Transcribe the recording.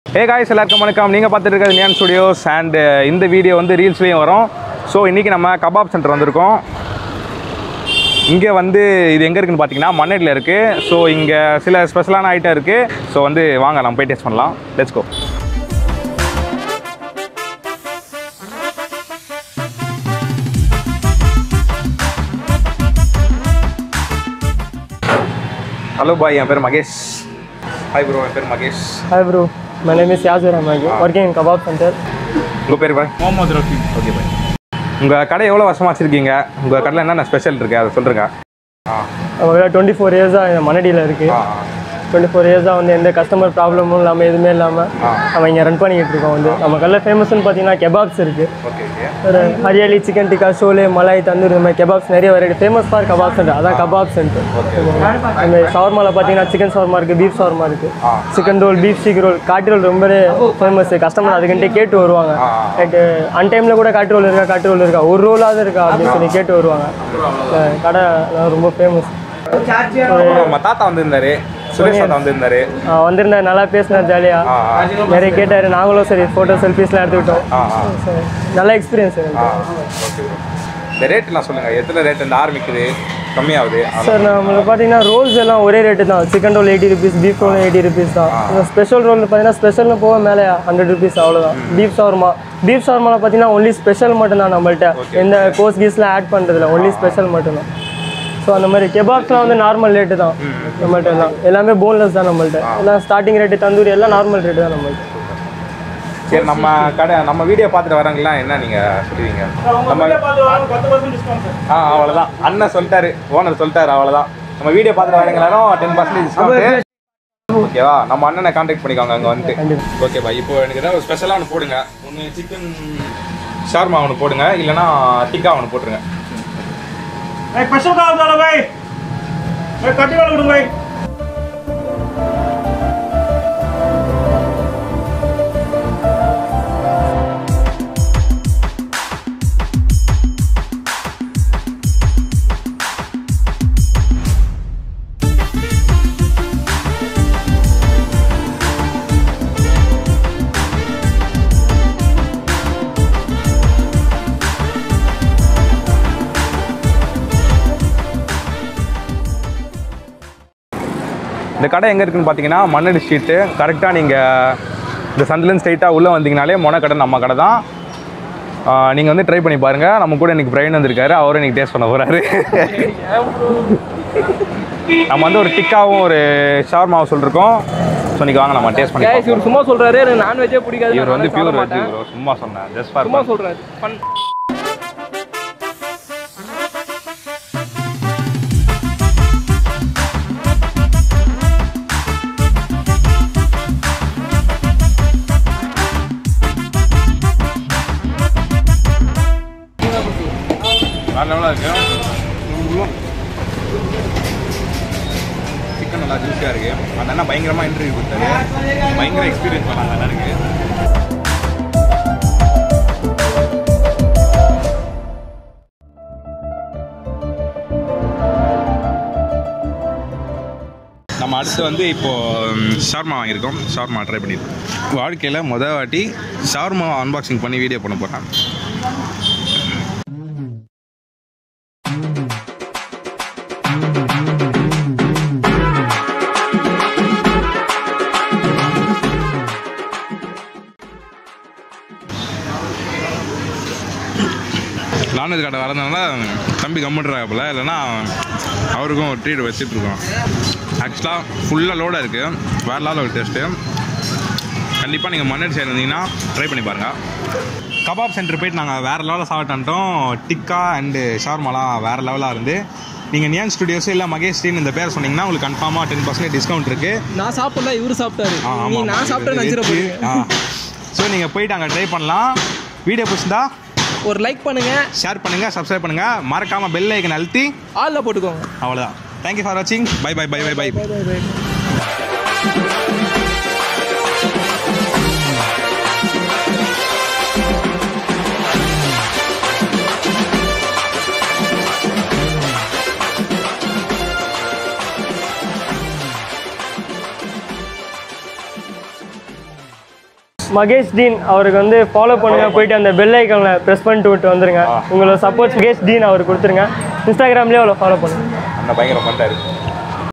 Hey guys எல்லாருக்கும் வணக்கம் நீங்கள் பார்த்துட்டு இருக்கிறது நியான் ஸ்டுடியோஸ் அண்ட் இந்த வீடியோ வந்து ரீல்ஸ்லேயும் வரும் ஸோ இன்றைக்கி நம்ம கபாப் சென்டர் வந்திருக்கோம் இங்கே வந்து இது எங்கே இருக்குன்னு பார்த்தீங்கன்னா மண்ணடியில் இருக்குது ஸோ இங்கே சில ஸ்பெஷலான ஐட்டம் இருக்குது ஸோ வந்து வாங்க நம்ம போய் டேஸ்ட் பண்ணலாம் லெட்ஸ் கோ ஹலோ பாய் என் பேர் மகேஷ் ஹாய் ப்ரோ என் பேர் Mahesh Hi bro, my name is Yazir Ahmad, working in Kebab Center. உங்கள் பேர் பாய் முகமது ரஃபி ஓகே பாய் உங்கள் கடை எவ்வளோ வருஷமாக வச்சுருக்கீங்க உங்கள் கடையில் என்னென்ன ஸ்பெஷல் இருக்குது அதை சொல்லுங்க ஆ நம்ம டுவெண்ட்டி ஃபோர் இயர்ஸாக இந்த மணடியில் இருக்குது ஆ டுவெண்ட்டி ஃபோர் இயர்ஸாக வந்து எந்த கஸ்டமர் ப்ராப்ளமும் இல்லாமல் எதுவுமே இல்லாமல் ஆ. நம்ம இங்கே ரன் பண்ணிக்கிட்டு இருக்கோம் வந்து நம்ம கடையில் ஃபேமஸ்னு பார்த்தீங்கன்னா கெபாப்ஸ் இருக்குது ஓகே ஓகே ஒரு ஹரியாலி சிக்கன் டிக்கா ஷோலே மலாய் தந்தூர் இந்த மாதிரி கெபாப்ஸ் நிறைய variety famous for kebab centre அதான் கபாப் சென்டர் இந்த ஷவர்மாவில் பார்த்தீங்கன்னா சிக்கன் ஷவர்மா இருக்குது பீஃப் ஷவர்மா இருக்குது ஆ. Chicken roll beef stick roll காட்டு ரோல் ரொம்பவே ஃபேமஸ் கஸ்டமர் அதுக்கிட்டே கேட்டு வருவாங்க ஆ. ரைட்டு அன் டைமில் கூட காட்டு ரோல் இருக்கா காட்டு ரோல் இருக்கா ஒரு ரோலாவது இருக்கா அப்படின்னு சொல்லி கேட்டு வருவாங்க அஹ் கடை எல்லாம் ரொம்ப ஃபேமஸ் அப்புறம் நம்ம தாத்தா வந்திருந்தாரு சுரேஷ் தாத்தா வந்திருந்தாரு வந்திருந்தார் நல்லா பேசினார் ஜாலியாக ஆ ஆ நிறைய கேட்டார் நாங்களும் சரி ஃபோட்டோ செல்ஃபீஸ்லாம் எடுத்துக்கிட்டோம் ஆ ஆ சரி, நல்ல எக்ஸ்பீரியன்ஸ் ஆ எனக்கு ஓகே இந்த ரேட்லாம் சொல்லுங்கள் எத்தனை ரேட் இந்த ஆரம்பிக்குது கம்மியாகுது சார் நம்மளுக்கு பார்த்தீங்கன்னா ரோல்ஸ் எல்லாம் ஒரே ரேட்டு தான் chicken roll eighty rupees beef roll eighty rupees தான் ஸ்பெஷல் ரோல் பார்த்தீங்கன்னா ஸ்பெஷல்னு போக மேலே ஹண்ட்ரட் ருபீஸ் அவ்வளோதான் பீஃப் ஷவர்மா பீஃப் ஷவர்மாவில் பார்த்தீங்கன்னா ஒன்லி ஸ்பெஷல் மட்டும்தான் நம்மள்ட்ட எந்த கோஸ் கீஸ்லாம் ஆட் பண்ணுறதில்ல ஒன்லி ஸ்பெஷல் மட்டும்தான் ஸோ அந்த மாதிரி கெபாப்ஸ்லாம் வந்து நார்மல் ரேட்டு தான் நம்மள்ட்ட எல்லாம் எல்லாமே போன்லெஸ் தான் நம்மள்ட்ட எல்லாம் ஸ்டார்டிங் ரேட்டு தந்தூரி எல்லாம் நார்மல் ரேட்டு தான் நம்மள்ட்ட சரி நம்ம கடை நம்ம வீடியோ பார்த்துட்டு வரவங்களாம் என்ன நீங்கள் சொல்லுவீங்க நம்ம பத்து பர்சன்ட் டிஸ்கவுண்ட் சார் ஆ அவ்வளோதான் அண்ணன் சொல்லிட்டாரு ஓனர் சொல்லிட்டாரு அவ்வளோதான் நம்ம வீடியோ பார்த்துட்டு வரவங்க எல்லாரும் டென் பர்சன்டேஜ் டிஸ்கவுண்ட் ஓகேவா நம்ம அண்ணனை காண்டாக்ட் பண்ணிக்கோங்க அங்கே வந்துட்டு ஓகே பாய் இப்போ எனக்கு ஏதாவது ஸ்பெஷலாக ஒன்று போடுங்க ஒன்று சிக்கன் ஷார்மா ஒன்று போடுங்க இல்லைன்னா டிக்கா ஒன்று போட்டுருங்க भाई स्पेशल का डालो भाई भाई कटी वाला उड़ो भाई இந்த கடை எங்கே இருக்குன்னு பார்த்தீங்கன்னா மண்ணடி ஸ்ட்ரீட்டு கரெக்டாக நீங்கள் இந்த சந்திலன் ஸ்ட்ரைட்டாக உள்ளே வந்தீங்கனாலே மொன கடை நம்ம கடை தான் நீங்கள் வந்து ட்ரை பண்ணி பாருங்கள் நம்ம கூட இன்னைக்கு பிரைன் வந்திருக்காரு அவரும் இன்னைக்கு டேஸ்ட் பண்ண போகிறாரு நம்ம வந்து ஒரு டிக்காவும் ஒரு ஷவர்மாவும் சொல்லிருக்கோம் ஸோ இன்னைக்கு வாங்க நம்ம டேஸ்ட் பண்ணி Guys, பார்ப்போம். இவர் சும்மா சொல்றாரு எனக்கு நான்வெஜ்ஜே பிடிக்காது இவர் வந்து நான் பியூர் சாப்பிட வெஜ் மாட்டேன். ப்ரோ சும்மா சொன்னேன் ஜஸ்ட் ஃபார் சும்மா சொல்றாரு Fun. வேறு லெவலாக இருக்கு சிக்கன் நல்லா ஜூஸியாக இருக்கு அந்த அண்ணா பயங்கரமாக இன்டர்வியூ கொடுத்தாரு பயங்கர எக்ஸ்பீரியன்ஸ் பண்ணாங்க அந்த அண்ணனுக்கு நம்ம அடுத்து வந்து இப்போ ஷார்மா வாங்கியிருக்கோம் ஷார்மா ட்ரை பண்ணியிருக்கோம் வாழ்க்கையில் மொதல் வாட்டி ஷார்மா அன்பாக்சிங் பண்ணி வீடியோ பண்ண போகிறேன் நான்வெஜ் கடை வரதுனால தம்பி கம்மிட்றாப்புல இல்லைன்னா அவருக்கும் ஒரு ட்ரீட் வச்சுட்ருக்கோம் ஆக்சுவலாக ஃபுல்லாக லோடாக இருக்குது வேறு லெவலில் ஒரு டேஸ்ட்டு கண்டிப்பாக நீங்கள் மண்ணடி சைடு வந்தீங்கன்னா ட்ரை பண்ணி பாருங்கள் கபாப் சென்டர் போயிட்டு நாங்கள் வேறு லெவலில் சாப்பிட்டோம் டிக்கா அண்டு ஷார்மாலாம் வேறு லெவலாக இருந்து நீங்கள் நியான் ஸ்டுடியோஸ் இல்லை மகேஷ் ஸ்ரீன் இந்த பேர் சொன்னீங்கன்னா உங்களுக்கு கன்ஃபார்மாக டென் பர்சன்டேஜ் டிஸ்கவுண்ட் இருக்குது நான் சாப்பிடல இவரு சாப்பிட்டாரு ஆ நீ ஆமாம் நான் சாப்பிட்டேன் நினைச்சிட போறீங்க ஆ ஸோ நீங்கள் போயிட்டு அங்கே ட்ரை பண்ணலாம் வீடியோ பிடிச்சிருந்தா ஒரு லைக் பண்ணுங்க ஷேர் பண்ணுங்கள் சப்ஸ்கிரைப் பண்ணுங்கள் மறக்காமல் பெல் ஐக்கன் அழுத்தி ஆல்ல போட்டுக்கோங்க அவ்வளோதான் தேங்க்யூ ஃபார் வாட்சிங் bye bye bye bye bye bye bye bye Mahesh டீன் அவருக்கு வந்து ஃபாலோ பண்ணுங்க போயிட்டு அந்த பெல் ஐக்கனில் ப்ரெஸ் பண்ணிட்டு விட்டு வந்துருங்க உங்களோட சப்போர்ட் மகேஷ் டீன் அவர் கொடுத்துருங்க இன்ஸ்டாகிராம்லேயே அவளை ஃபாலோ பண்ணுங்க அந்த பயங்கரம் பண்ணிட்டாரு